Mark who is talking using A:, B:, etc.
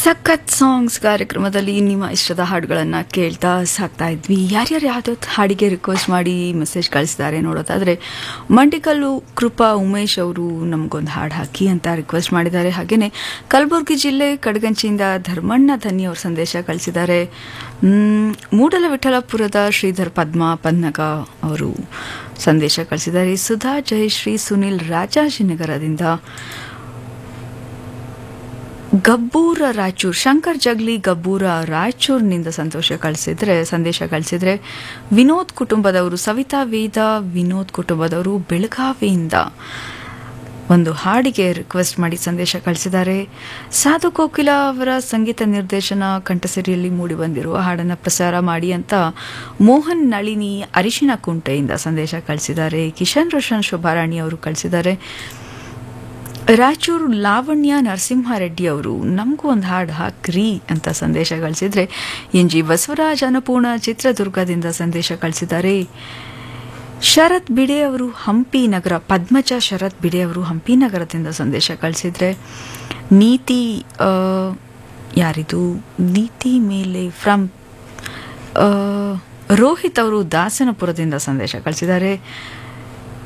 A: ಸಖತ್ ಸಾಂಗ್ಸ್ ಕಾರ್ಯಕ್ರಮದಲ್ಲಿ ನಿಮ್ಮ ಇಷ್ಟದ ಹಾಡುಗಳನ್ನು ಕೇಳ್ತಾ ಸಾಕ್ತಾ ಇದ್ವಿ ಯಾರ್ಯಾರು ಯಾವುದೋ ಹಾಡಿಗೆ ರಿಕ್ವೆಸ್ಟ್ ಮಾಡಿ ಮೆಸೇಜ್ ಕಳಿಸಿದ್ದಾರೆ ನೋಡೋದಾದ್ರೆ ಮಂಡಿಕಲ್ಲು ಕೃಪಾ ಉಮೇಶ್ ಅವರು ನಮಗೊಂದು ಹಾಡು ಹಾಕಿ ಅಂತ ರಿಕ್ವೆಸ್ಟ್ ಮಾಡಿದ್ದಾರೆ ಹಾಗೇನೆ ಕಲಬುರಗಿ ಜಿಲ್ಲೆ ಕಡಗಂಚಿಯಿಂದ ಧರ್ಮಣ್ಣ ಧನ್ಯ ಅವರು ಸಂದೇಶ ಕಳಿಸಿದ್ದಾರೆ ಮ್, ಮೂಡಲ ವಿಠಲಪುರದ ಶ್ರೀಧರ್ ಪದ್ಮ ಪನ್ನಗ ಅವರು ಸಂದೇಶ ಕಳಿಸಿದ್ದಾರೆ ಸುಧಾ ಜಯಶ್ರೀ ಸುನಿಲ್ ರಾಜಾಜಿನಗರದಿಂದ ಗಬ್ಬೂರ ರಾಯಚೂರ್ ಶಂಕರ್ ಜಗ್ಲಿ ಗಬ್ಬೂರ ರಾಯಚೂರಿನಿಂದ ಸಂತೋಷ ಕಳಿಸಿದ್ರೆ ಸಂದೇಶ ಕಳಿಸಿದ್ರೆ ವಿನೋದ್ ಕುಟುಂಬದವರು ಸವಿತಾ ವೇದ ವಿನೋದ್ ಕುಟುಂಬದವರು ಬೆಳಗಾವಿಯಿಂದ ಒಂದು ಹಾಡಿಗೆ ರಿಕ್ವೆಸ್ಟ್ ಮಾಡಿ ಸಂದೇಶ ಕಳಿಸಿದ್ದಾರೆ ಸಾಧು ಕೋಕಿಲ ಅವರ ಸಂಗೀತ ನಿರ್ದೇಶನ ಕಂಠಸಿರಿಯಲ್ಲಿ ಮೂಡಿ ಬಂದಿರುವ ಹಾಡನ್ನು ಪ್ರಸಾರ ಮಾಡಿ ಅಂತ ಮೋಹನ್ ನಳಿನಿ ಅರಿಶಿನ ಕುಂಟೆಯಿಂದ ಸಂದೇಶ ಕಳಿಸಿದ್ದಾರೆ ಕಿಶನ್ ರೋಷನ್ ಶೋಭಾರಾಣಿ ಅವರು ಕಳಿಸಿದ್ದಾರೆ ರಾಯಚೂರು ಲಾವಣ್ಯ ನರಸಿಂಹಾರೆಡ್ಡಿ ಅವರು ನಮಗೂ ಒಂದು ಹಾಡು ಹಾಕ್ರಿ ಅಂತ ಸಂದೇಶ ಕಳಿಸಿದ್ರೆ ಎನ್ ಜಿ ಬಸವರಾಜ್ ಅನ್ನಪೂರ್ಣ ಚಿತ್ರದುರ್ಗದಿಂದ ಸಂದೇಶ ಕಳಿಸಿದ್ದಾರೆ ಶರತ್ ಬಿಡೆ ಅವರು ಹಂಪಿ ನಗರ ಪದ್ಮಜ ಶರತ್ ಬಿಡೆ ಅವರು ಹಂಪಿ ನಗರದಿಂದ ಸಂದೇಶ ಕಳಿಸಿದ್ರೆ ನೀತಿ ಆ, ಯಾರಿದು ನೀತಿ ಮೇಲೆ ಫ್ರಮ್ ರೋಹಿತ್ ಅವರು ದಾಸನಪುರದಿಂದ ಸಂದೇಶ ಕಳಿಸಿದ್ದಾರೆ